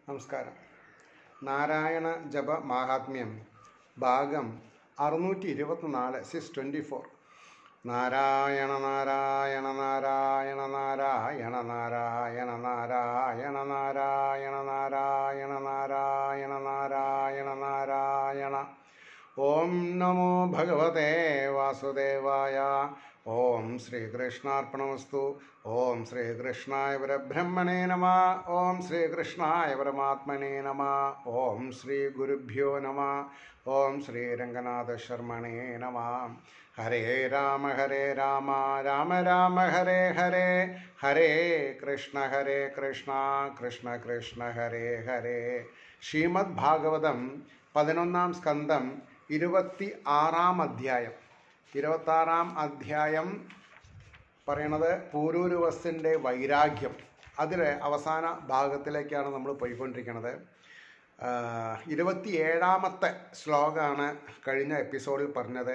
നമസ്കാരം നാരായണ ജപ മാഹാത്മ്യം ഭാഗം അറുന്നൂറ്റി ഇരുപത്തിനാല് six twenty four Narayana Narayana Narayana Narayana Narayana Narayana Narayana Narayana Narayana Narayana Narayana ഓം നമോ ഭഗവതേ വാസുദേവായ ഓം ശ്രീകൃഷ്ണാർപ്പണമസ്തു ഓം ശ്രീകൃഷ്ണായ പരബ്രഹ്മണേ നമ ഓം ശ്രീകൃഷ്ണായ പരമാത്മനേ നമ ഓം ശ്രീ ഗുരുഭ്യോ നമ ഓം ശ്രീരംഗനാഥ ശർമ്മണേ നമ ഹരേ രാമ ഹരേ രാമ രാമ രാമ ഹരേ ഹരേ ഹരേ കൃഷ്ണ ഹരേ കൃഷ്ണ കൃഷ്ണ കൃഷ്ണ ഹരേ ഹരേ ശ്രീമദ് ഭാഗവതം പതിനൊന്നാം സ്കന്ധം ഇരുപത്തി ആറാം അധ്യായം ഇരുപത്താറാം അധ്യായം പറയണത് പൂരൂരുവസിൻ്റെ വൈരാഗ്യം അതിൽ അവസാന ഭാഗത്തിലേക്കാണ് നമ്മൾ പോയിക്കൊണ്ടിരിക്കുന്നത് ഇരുപത്തിയേഴാമത്തെ ശ്ലോകമാണ് കഴിഞ്ഞ എപ്പിസോഡിൽ പറഞ്ഞത്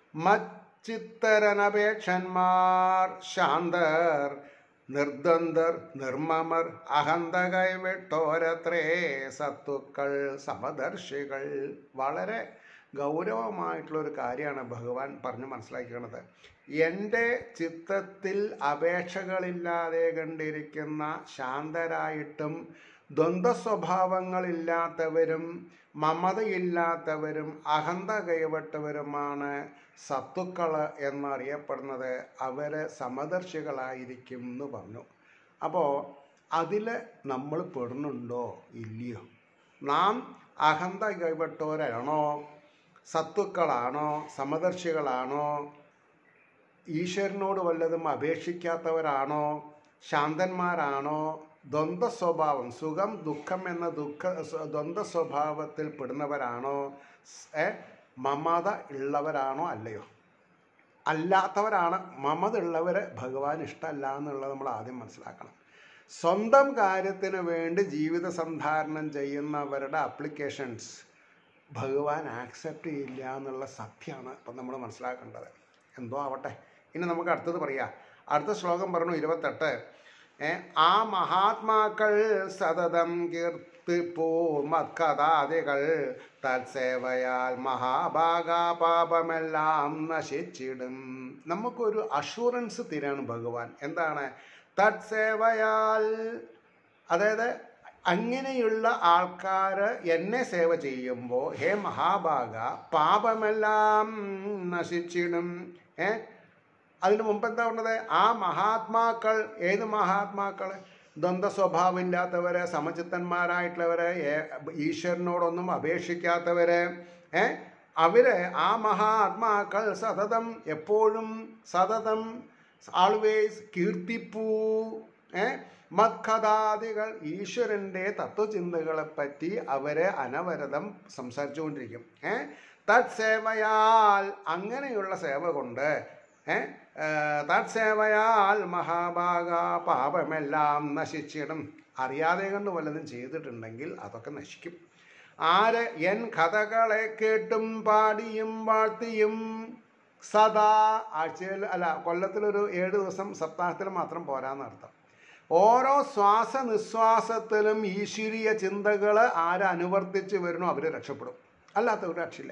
മച്ചിത്തരനപേക്ഷന്മാർ ശാന്തർ നിർദ്വന്ദർ നിർമ്മമർ അഹന്ത കൈവിട്ടോരത്രേ സത്തുക്കൾ സമദർശികൾ വളരെ ഗൗരവമായിട്ടുള്ളൊരു കാര്യമാണ് ഭഗവാൻ പറഞ്ഞ് മനസ്സിലാക്കിയത് എൻ്റെ ചിത്തത്തിൽ അപേക്ഷകളില്ലാതെ കണ്ടിരിക്കുന്ന ശാന്തരായിട്ടും ദ്വന്ദ്വ സ്വഭാവങ്ങളില്ലാത്തവരും മമതയില്ലാത്തവരും അഹന്ത കൈവിട്ടവരുമാണ് സത്തുക്കൾ എന്നറിയപ്പെടുന്നത് അവർ സമദർശികളായിരിക്കും എന്ന് പറഞ്ഞു അപ്പോൾ അതിൽ നമ്മൾ പെടുന്നുണ്ടോ ഇല്ലയോ നാം അഹന്ത കൈവിട്ടവരാണോ സത്തുക്കളാണോ സമദർശികളാണോ ഈശ്വരനോട് വല്ലതും അപേക്ഷിക്കാത്തവരാണോ ശാന്തന്മാരാണോ ദ്വന്ദ്വ സ്വഭാവം സുഖം ദുഃഖം എന്ന ദുഃഖ ദ്വന്ദ്വ സ്വഭാവത്തിൽ പെടുന്നവരാണോ ഏ മമത ഉള്ളവരാണോ അല്ലയോ അല്ലാത്തവരാണ് മമത ഉള്ളവർ ഭഗവാൻ ഇഷ്ടമല്ല എന്നുള്ളത് നമ്മൾ ആദ്യം മനസ്സിലാക്കണം സ്വന്തം കാര്യത്തിന് വേണ്ടി ജീവിത സന്ധാരണം ചെയ്യുന്നവരുടെ അപ്ലിക്കേഷൻസ് ഭഗവാൻ ആക്സെപ്റ്റ് ചെയ്യില്ല എന്നുള്ള സത്യമാണ് ഇപ്പം നമ്മൾ മനസ്സിലാക്കേണ്ടത് എന്തോ ആവട്ടെ ഇനി നമുക്ക് അടുത്തത് പറയാം അടുത്ത ശ്ലോകം പറഞ്ഞു ഇരുപത്തെട്ട് ഏ ആ മഹാത്മാക്കൾ സതതം കീർത്തിപ്പൂ മത്കഥാദികൾ തത്സേവയാൽ മഹാഭാഗാ പാപമെല്ലാം നശിച്ചിടും നമുക്കൊരു അഷുറൻസ് തരാണ് ഭഗവാൻ എന്താണ് തത്സേവയാൽ അതായത് അങ്ങനെയുള്ള ആൾക്കാർ എന്നെ സേവ ചെയ്യുമ്പോൾ ഹേ മഹാഭാഗ പാപമെല്ലാം നശിച്ചിടും ഏ അതിന് മുമ്പ് എന്താ പറഞ്ഞത് ആ മഹാത്മാക്കൾ ഏത് മഹാത്മാക്കൾ ദ്വന്ദ്വ സ്വഭാവമില്ലാത്തവര് സമചിത്തന്മാരായിട്ടുള്ളവര് ഈശ്വരനോടൊന്നും അപേക്ഷിക്കാത്തവര് ഏ അവര് ആ മഹാത്മാക്കൾ സതതം എപ്പോഴും സതതം ആൾവേസ് കീർത്തിപ്പൂ ഏ മത്കഥാദികൾ ഈശ്വരൻ്റെ തത്വചിന്തകളെ പറ്റി അവരെ അനവരതം സംസാരിച്ചുകൊണ്ടിരിക്കും ഏ തത്സേവയാൽ അങ്ങനെയുള്ള സേവ കൊണ്ട് ഏ തത്സേവയാൽ മഹാഭാഗ പാപമെല്ലാം നശിച്ചിടും അറിയാതെ കണ്ട് വല്ലതും ചെയ്തിട്ടുണ്ടെങ്കിൽ അതൊക്കെ നശിക്കും ആര് എൻ കഥകളെ കേട്ടും പാടിയും വാഴ്ത്തിയും സദാ ആഴ്ചയിൽ അല്ല കൊല്ലത്തിലൊരു ഏഴ് ദിവസം സപ്താഹത്തിൽ മാത്രം പോരാന്നർത്ഥം ഓരോ ശ്വാസ നിശ്വാസത്തിലും ഈശ്വരീയ ചിന്തകൾ ആര് അനുവർത്തിച്ച് വരുന്നു അവർ രക്ഷപ്പെടും അല്ലാത്തവർ രക്ഷയില്ല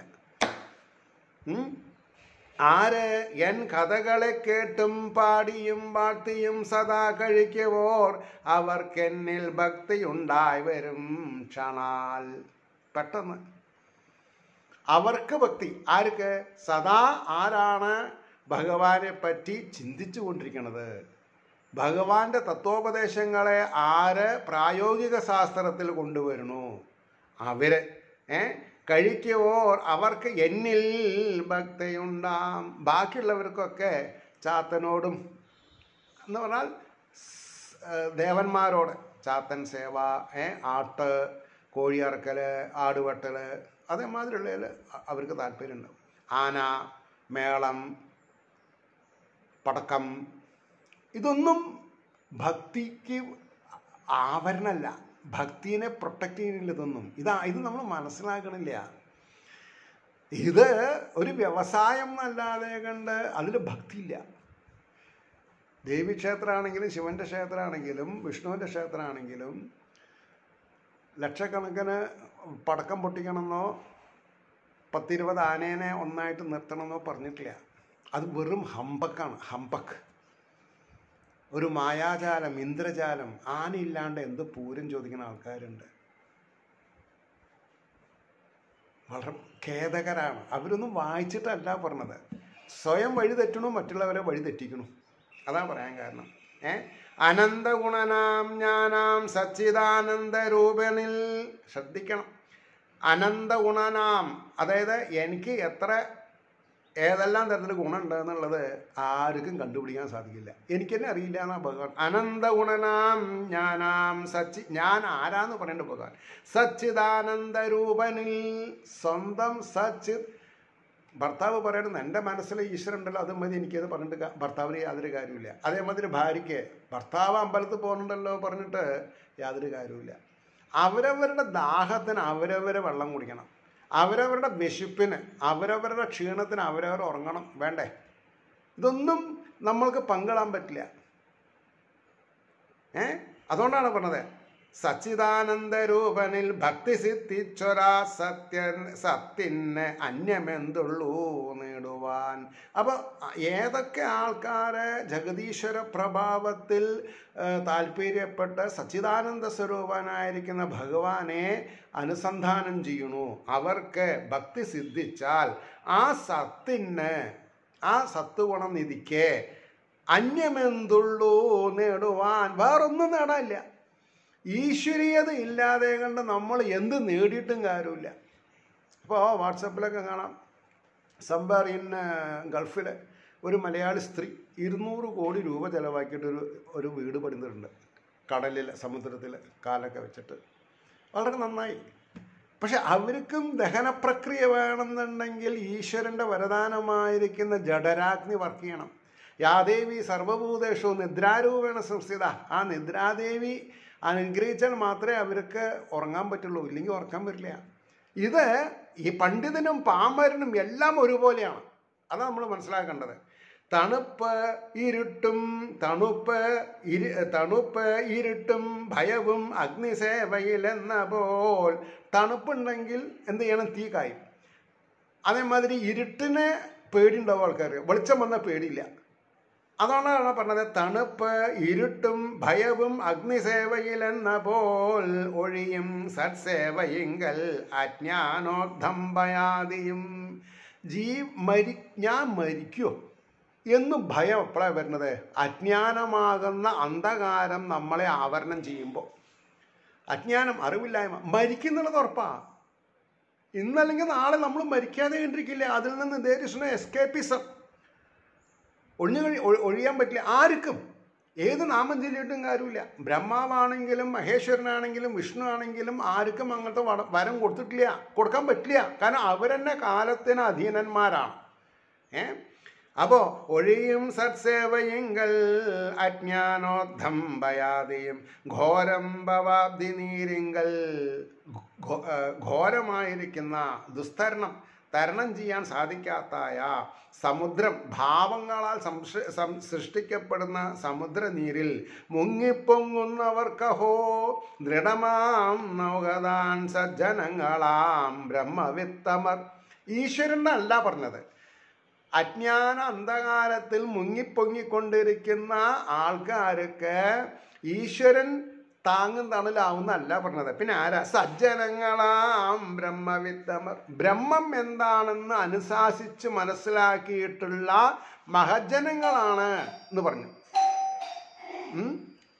ആര് എൻ കഥകളെ കേട്ടും പാടിയും വാഴ്ത്തിയും സദാ കഴിക്കുവോർ അവർക്കെന്നിൽ ഭക്തി ഉണ്ടായി വരും ക്ഷണാൽ പെട്ടെന്ന് അവർക്ക് ഭക്തി ആർക്ക് സദാ ആരാണ് ഭഗവാനെ പറ്റി ചിന്തിച്ചു കൊണ്ടിരിക്കുന്നത് ഭഗവാന്റെ തത്വോപദേശങ്ങളെ ആര് പ്രായോഗിക ശാസ്ത്രത്തിൽ കൊണ്ടുവരണു അവര് ഏ കഴിക്കുവോർ അവർക്ക് എന്നിൽ ഭക്തിയുണ്ടാം ബാക്കിയുള്ളവർക്കൊക്കെ ചാത്തനോടും എന്ന് പറഞ്ഞാൽ ദേവന്മാരോട് ചാത്തൻ സേവ ഏ ആട്ട് കോഴിയറക്കൽ ആടുവട്ടൽ അതേമാതിരിയുള്ളതിൽ അവർക്ക് താല്പര്യമുണ്ടാവും ആന മേളം പടക്കം ഇതൊന്നും ഭക്തിക്ക് ആവരണമല്ല ഭക്തിനെ പ്രൊട്ടക്റ്റ് ചെയ്യുന്നില്ല ഇതൊന്നും ഇതാ ഇത് നമ്മൾ മനസ്സിലാക്കണില്ല ഇത് ഒരു വ്യവസായം അല്ലാതെ കണ്ട് അതിൽ ഭക്തിയില്ല ദേവീക്ഷേത്രമാണെങ്കിലും ശിവൻ്റെ ക്ഷേത്രമാണെങ്കിലും വിഷ്ണുവിൻ്റെ ക്ഷേത്രമാണെങ്കിലും ലക്ഷക്കണക്കിന് പടക്കം പൊട്ടിക്കണമെന്നോ പത്തിരുപത് ആനേനെ ഒന്നായിട്ട് നിർത്തണമെന്നോ പറഞ്ഞിട്ടില്ല അത് വെറും ഹമ്പക്കാണ് ഹമ്പക്ക് ഒരു മായാജാലം ഇന്ദ്രജാലം ആനയില്ലാണ്ട് എന്ത് പൂരം ചോദിക്കുന്ന ആൾക്കാരുണ്ട് വളരെ ഖേദകരാണ് അവരൊന്നും വായിച്ചിട്ടല്ല പറഞ്ഞത് സ്വയം വഴി തെറ്റണു മറ്റുള്ളവരെ വഴി തെറ്റിക്കണു അതാ പറയാൻ കാരണം ഏ അനന്തഗുണനാം ജ്ഞാനാം സച്ചിദാനന്ദ രൂപനിൽ ശ്രദ്ധിക്കണം അനന്തഗുണനാം അതായത് എനിക്ക് എത്ര ഏതെല്ലാം തരത്തിൽ ഗുണമുണ്ട് എന്നുള്ളത് ആർക്കും കണ്ടുപിടിക്കാൻ സാധിക്കില്ല എനിക്ക് തന്നെ അറിയില്ല എന്നാ ഭഗവാൻ അനന്ത ഗുണനാം ഞാനാം സച്ചി ഞാൻ ആരാന്ന് പറയേണ്ട ഭഗവാൻ സച്ചിദാനന്ദ രൂപനിൽ സ്വന്തം സച്ചി ഭർത്താവ് പറയുന്നത് എൻ്റെ മനസ്സിൽ ഈശ്വരൻ ഉണ്ടല്ലോ അത് മതി എനിക്കത് പറഞ്ഞിട്ട് കാ- ഭർത്താവിന് യാതൊരു കാര്യമില്ല അതേമാതിരി ഭാര്യയ്ക്ക് ഭർത്താവ് അമ്പലത്തിൽ പോകുന്നുണ്ടല്ലോ പറഞ്ഞിട്ട് യാതൊരു കാര്യമില്ല അവരവരുടെ ദാഹത്തിന് അവരവരെ വെള്ളം കുടിക്കണം അവരവരുടെ വിശപ്പിന് അവരവരുടെ ക്ഷീണത്തിന് അവരവർ ഉറങ്ങണം വേണ്ടേ ഇതൊന്നും നമ്മൾക്ക് പങ്കിടാൻ പറ്റില്ല ഏ അതുകൊണ്ടാണ് പറഞ്ഞത് സച്ചിദാനന്ദ രൂപനിൽ ഭക്തി സിദ്ധിച്ചൊരാ സത്യൻ സത്തിന് അന്യമെന്തുള്ളൂ നേടുവാൻ അപ്പോൾ ഏതൊക്കെ ആൾക്കാരെ ജഗദീശ്വര പ്രഭാവത്തിൽ ഏഹ്, താല്പര്യപ്പെട്ട് സച്ചിദാനന്ദ സ്വരൂപനായിരിക്കുന്ന ഭഗവാനെ അനുസന്ധാനം ചെയ്യണു അവർക്ക് ഭക്തി സിദ്ധിച്ചാൽ ആ സത്തിന് ആ സത്വഗുണം നിധിക്ക് അന്യമെന്തുള്ളൂ നേടുവാൻ വേറൊന്നും നേടാനില്ല ഈശ്വരീയത ഇല്ലാതെ കണ്ട് നമ്മൾ എന്ത് നേടിയിട്ടും കാര്യമില്ല അപ്പോൾ വാട്സപ്പിലൊക്കെ കാണാം സംബാർ ഇൻ ഗൾഫിൽ ഒരു മലയാളി സ്ത്രീ ഇരുന്നൂറ് കോടി രൂപ ചിലവാക്കിയിട്ട് ഒരു ഒരു വീട് പണിതിട്ടുണ്ട് കടലിൽ സമുദ്രത്തിൽ കാലൊക്കെ വെച്ചിട്ട് വളരെ നന്നായി പക്ഷെ അവർക്കും ദഹനപ്രക്രിയ വേണമെന്നുണ്ടെങ്കിൽ ഈശ്വരൻ്റെ വരദാനമായിരിക്കുന്ന ജഡരാഗ്നി വർക്ക് ചെയ്യണം യാദേവി സർവഭൂതേഷു നിദ്രാരൂപേണ സംസ്ഥിത ആ നിദ്രാദേവി അനുഗ്രഹിച്ചാൽ മാത്രമേ അവർക്ക് ഉറങ്ങാൻ പറ്റുള്ളൂ ഇല്ലെങ്കിൽ ഉറക്കാൻ പറ്റില്ല ഇത് ഈ പണ്ഡിതനും പാമരനും എല്ലാം ഒരുപോലെയാണ് അതാണ് നമ്മൾ മനസ്സിലാക്കേണ്ടത് തണുപ്പ് ഇരുട്ടും തണുപ്പ് ഇരു തണുപ്പ് ഇരുട്ടും ഭയവും അഗ്നിസേവയിലെന്ന പോൽ തണുപ്പുണ്ടെങ്കിൽ എന്ത് ചെയ്യണം തീ കായും അതേമാതിരി ഇരുട്ടിന് പേടിയുണ്ടാവും ആൾക്കാർ വെളിച്ചം വന്നാൽ പേടിയില്ല അതാണ് പറഞ്ഞത് തണുപ്പ് ഇരുട്ടും ഭയവും അഗ്നിസേവയിലെന്ന പോൽ ഒഴിയും സത്സേവയിങ്കൽ അജ്ഞാനോദ്ധം ഭയാദിയും ജീ മരി ഞാൻ മരിക്കുമോ എന്നും ഭയം എപ്പോഴാണ് വരുന്നത് അജ്ഞാനമാകുന്ന അന്ധകാരം നമ്മളെ ആവരണം ചെയ്യുമ്പോൾ അജ്ഞാനം അറിവില്ലായ്മ മരിക്കുന്നുള്ളത് ഉറപ്പാ ഇന്നല്ലെങ്കിൽ നാളെ നമ്മൾ മരിക്കാതെ കണ്ടിരിക്കില്ല അതിൽ നിന്ന് ദേർ ഇസ് നോ എസ്കേപ്പിസം ഒഴിഞ്ഞു കഴി ഒഴി- ഒഴിയാൻ പറ്റില്ല ആർക്കും ഏത് നാമം ചൊല്ലിയിട്ടും കാര്യമില്ല ബ്രഹ്മാവാണെങ്കിലും മഹേശ്വരനാണെങ്കിലും വിഷ്ണു ആണെങ്കിലും ആർക്കും അങ്ങനത്തെ വട- വരം കൊടുത്തിട്ടില്ല കൊടുക്കാൻ പറ്റില്ല കാരണം അവരെന്നെ കാലത്തിന് അധീനന്മാരാണ് ഏ അപ്പോൾ ഒഴിയും സത്സേവയെങ്കൽ അജ്ഞാനോദ്ധം ഭയാദിയും ഘോരം ഭവാബ്ദി നീരിങ്കൽ ഘോ- ഏ, ഘോരമായിരിക്കുന്ന ദുസ്തരണം തരണം ചെയ്യാൻ സാധിക്കാത്തായ സമുദ്രം ഭാവങ്ങളാൽ സംസൃ- സം- സൃഷ്ടിക്കപ്പെടുന്ന സമുദ്രനീരിൽ മുങ്ങിപ്പൊങ്ങുന്നവർക്കഹോ ദൃഢമാം നൗകതാൻ സജ്ജനങ്ങളാം ബ്രഹ്മവിത്തമർ ഈശ്വരനല്ല പറഞ്ഞത് അജ്ഞാന അന്ധകാരത്തിൽ മുങ്ങിപ്പൊങ്ങിക്കൊണ്ടിരിക്കുന്ന ആൾക്കാർക്ക് ഈശ്വരൻ താങ്ങും തണലാവുന്നല്ല പറഞ്ഞത് പിന്നെ ആരാ സജ്ജനങ്ങളാം ബ്രഹ്മവിത്തമർ ബ്രഹ്മം എന്താണെന്ന് അനുശാസിച്ച് മനസ്സിലാക്കിയിട്ടുള്ള മഹജനങ്ങളാണ് എന്ന് പറഞ്ഞു ഉം?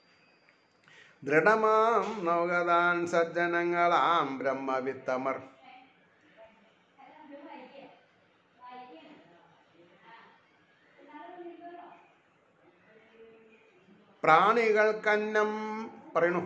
ദൃഢമാം നൗകതാൻ സജ്ജനങ്ങളാം ബ്രഹ്മവിത്തമർ പ്രാണികൾക്കന്നം പറയണു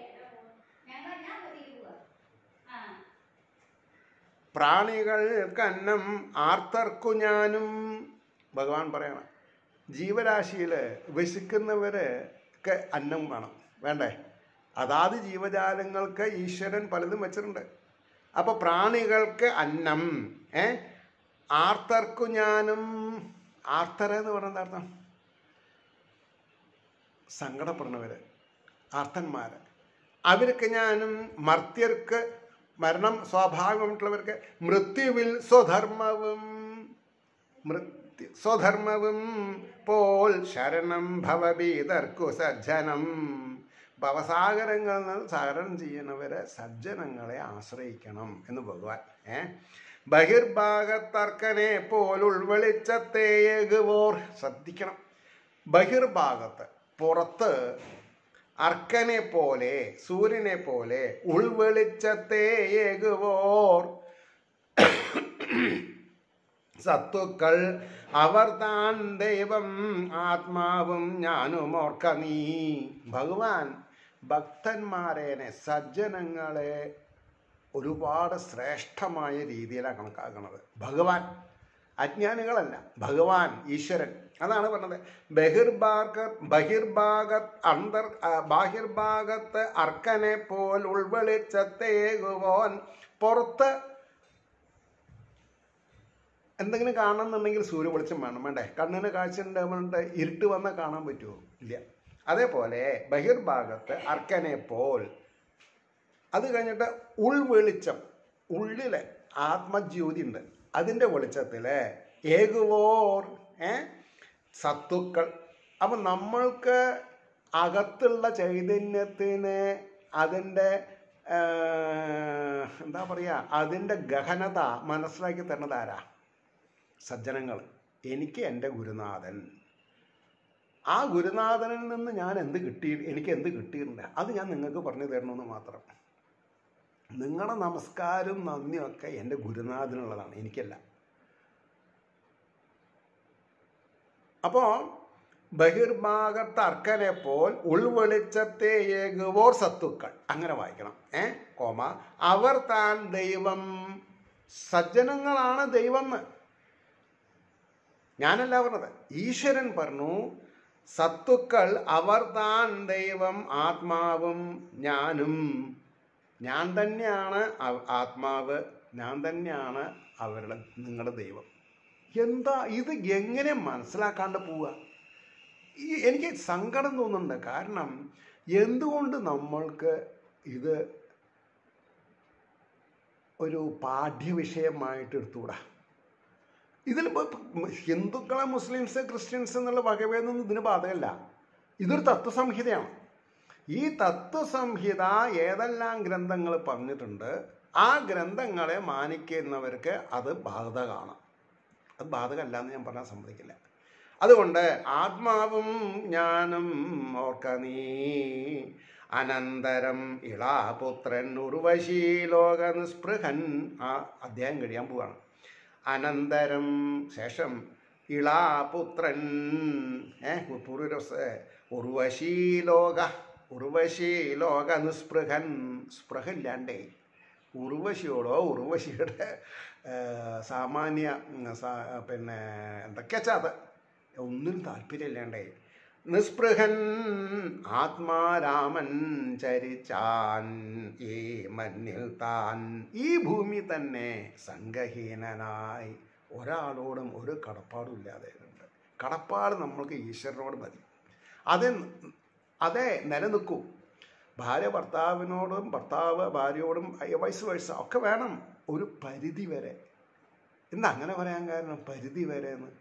പ്രാണികൾക്കന്നം ആർത്തർക്കു ഞാനും ഭഗവാൻ പറയണം ജീവരാശിയിൽ വിശക്കുന്നവർക്ക് അന്നം വേണം വേണ്ടേ അതാത് ജീവജാലങ്ങൾക്ക് ഈശ്വരൻ പലതും വെച്ചിട്ടുണ്ട് അപ്പോൾ പ്രാണികൾക്ക് അന്നം ഏ ആർത്തർക്കു ഞാനും ആർത്തര എന്ന് പറയുന്നത് അർത്ഥം സങ്കടപ്പെടുന്നവർ ആർത്തന്മാർ അവർക്ക് ഞാനും മർത്യർക്ക് മരണം സ്വാഭാവികമായിട്ടുള്ളവർക്ക് മൃത്യുവിൽ സ്വധർമ്മവും മൃത്യു സ്വധർമ്മവും പോൽ ശരണം ഭവബീതർക്കു സജ്ജനം ഭവസാഗരങ്ങളിൽ നിന്ന് സാഗരം ചെയ്യുന്നവരെ സജ്ജനങ്ങളെ ആശ്രയിക്കണം എന്ന് ഭഗവാൻ ഏ ബഹിർഭാഗത്തർക്കനെ പോലുൾ വെളിച്ചത്തേകുവോർ ശ്രദ്ധിക്കണം ബഹിർഭാഗത്ത് പുറത്ത് അർക്കനെ പോലെ സൂര്യനെ പോലെ ഉൾവെളിച്ചത്തെ ഏകുവോർ സത്തുക്കൾ അവർ താൻ ദൈവം ആത്മാവും ഞാനും ഓർക്ക നീ ഭഗവാൻ ഭക്തന്മാരേനെ സജ്ജനങ്ങളെ ഒരുപാട് ശ്രേഷ്ഠമായ രീതിയിലാണ് കണക്കാക്കുന്നത് ഭഗവാൻ അജ്ഞാനികളല്ല ഭഗവാൻ ഈശ്വരൻ അതാണ് പറഞ്ഞത് ബഹിർഭാഗ ബഹിർഭാഗത്ത് അന്തർ ആ, ബാഹിർഭാഗത്ത് അർക്കനെ പോൽ ഉൾവെളിച്ചത്തേകുവോൻ പുറത്ത് എന്തെങ്കിലും കാണണമെന്നുണ്ടെങ്കിൽ സൂര്യ വെളിച്ചം വേണം വേണ്ടേ കണ്ണിന് കാഴ്ച ഉണ്ടാവുന്നുണ്ട് ഇരുട്ട് വന്നാൽ കാണാൻ പറ്റുമോ ഇല്ല അതേപോലെ ബഹിർഭാഗത്ത് അർക്കനെ പോൽ അത് കഴിഞ്ഞിട്ട് ഉൾവെളിച്ചം ഉള്ളിലെ ആത്മജ്യോതി ഉണ്ട് അതിൻ്റെ വെളിച്ചത്തിൽ ഏകുവോർ ഏ സത്തുക്കൾ അപ്പം നമ്മൾക്ക് അകത്തുള്ള ചൈതന്യത്തിന് അതിൻ്റെ ആ, എന്താ പറയുക അതിൻ്റെ ഗഹനത മനസ്സിലാക്കി തരുന്നത് ആരാ സജ്ജനങ്ങൾ എനിക്ക് എൻ്റെ ഗുരുനാഥൻ ആ ഗുരുനാഥനിൽ നിന്ന് ഞാൻ എന്ത് കിട്ടി എനിക്ക് എന്ത് കിട്ടിയിട്ടുണ്ട് അത് ഞാൻ നിങ്ങൾക്ക് പറഞ്ഞു തരണമെന്ന് മാത്രം നിങ്ങളുടെ നമസ്കാരവും നന്ദിയും ഒക്കെ എൻ്റെ ഗുരുനാഥനുള്ളതാണ് എനിക്കല്ല അപ്പോൾ ബഹിർഭാഗത്ത് അർക്കനെ പോൽ ഉൾവെളിച്ചത്തെ ഏകുവോർ സത്തുക്കൾ അങ്ങനെ വായിക്കണം ഏ കോമ അവർ താൻ ദൈവം സജ്ജനങ്ങളാണ് ദൈവം എന്ന് ഞാനല്ല പറഞ്ഞത് ഈശ്വരൻ പറഞ്ഞു സത്തുക്കൾ അവർ താൻ ദൈവം ആത്മാവും ഞാനും ഞാൻ തന്നെയാണ് അവ- ആത്മാവ് ഞാൻ തന്നെയാണ് അവരുടെ നിങ്ങളുടെ ദൈവം എന്താ ഇത് എങ്ങനെ മനസ്സിലാക്കാണ്ട് പോവുക ഈ എനിക്ക് സങ്കടം തോന്നുന്നുണ്ട് കാരണം എന്തുകൊണ്ട് നമ്മൾക്ക് ഇത് ഒരു പാഠ്യവിഷയമായിട്ട് എടുത്തുകൂടാ ഇതിലിപ്പോൾ ഹിന്ദുക്കളെ മുസ്ലിംസ് ക്രിസ്ത്യൻസ് എന്നുള്ള വകഭേദം ഇതിന് ബാധകമല്ല ഇതൊരു തത്വസംഹിതയാണ് ഈ തത്വസംഹിത ഏതെല്ലാം ഗ്രന്ഥങ്ങൾ പറഞ്ഞിട്ടുണ്ട് ആ ഗ്രന്ഥങ്ങളെ മാനിക്കുന്നവർക്ക് അത് ബാധകമാണ് അത് ബാധകമല്ല എന്ന് ഞാൻ പറഞ്ഞാൽ സമ്മതിക്കില്ല അതുകൊണ്ട് ആത്മാവും ഞാനും ഓർക്ക നീ അനന്തരം ഇളാപുത്രൻ ഉർവശീ ലോക നിസ്പൃഹൻ ആ അധ്യായം കഴിയാൻ പോവാണ് അനന്തരം ശേഷം ഇളാപുത്രൻ ഏ പൂർവരസ് ഉർവശീ ലോക ഉർവശീ ലോക നിസ്പൃഹൻ സ്പൃഹയില്ലാണ്ടേ ഉർവശിയോടോ ഉർവശിയുടെ ആ, സാമാന്യ ഉം, സാ- പിന്നെ എന്തൊക്കെയാച്ചാ അത് ഒന്നിനും താല്പര്യമില്ലാണ്ടേ നിസ്പൃഹൻ ആത്മാരാമൻ ചരിച്ചാൻ ഈ മഞ്ഞിൽ താൻ ഈ ഭൂമി തന്നെ സംഘഹീനനായി ഒരാളോടും ഒരു കടപ്പാടും ഇല്ലാതെ ഉണ്ട് കടപ്പാട് നമ്മൾക്ക് ഈശ്വരനോട് മതി അത് അതേ നിലനിൽക്കൂ ഭാര്യ ഭർത്താവിനോടും ഭർത്താവ് ഭാര്യയോടും വയസ്സ് വയസ്സ് ഒക്കെ വേണം ഒരു പരിധി വരെ എന്താ അങ്ങനെ പറയാൻ കാരണം പരിധി വരെ എന്ന്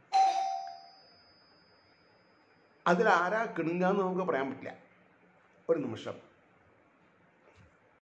അതിലാരാ കിണുങ്ങാന്ന് നമുക്ക് പറയാൻ പറ്റില്ല ഒരു നിമിഷം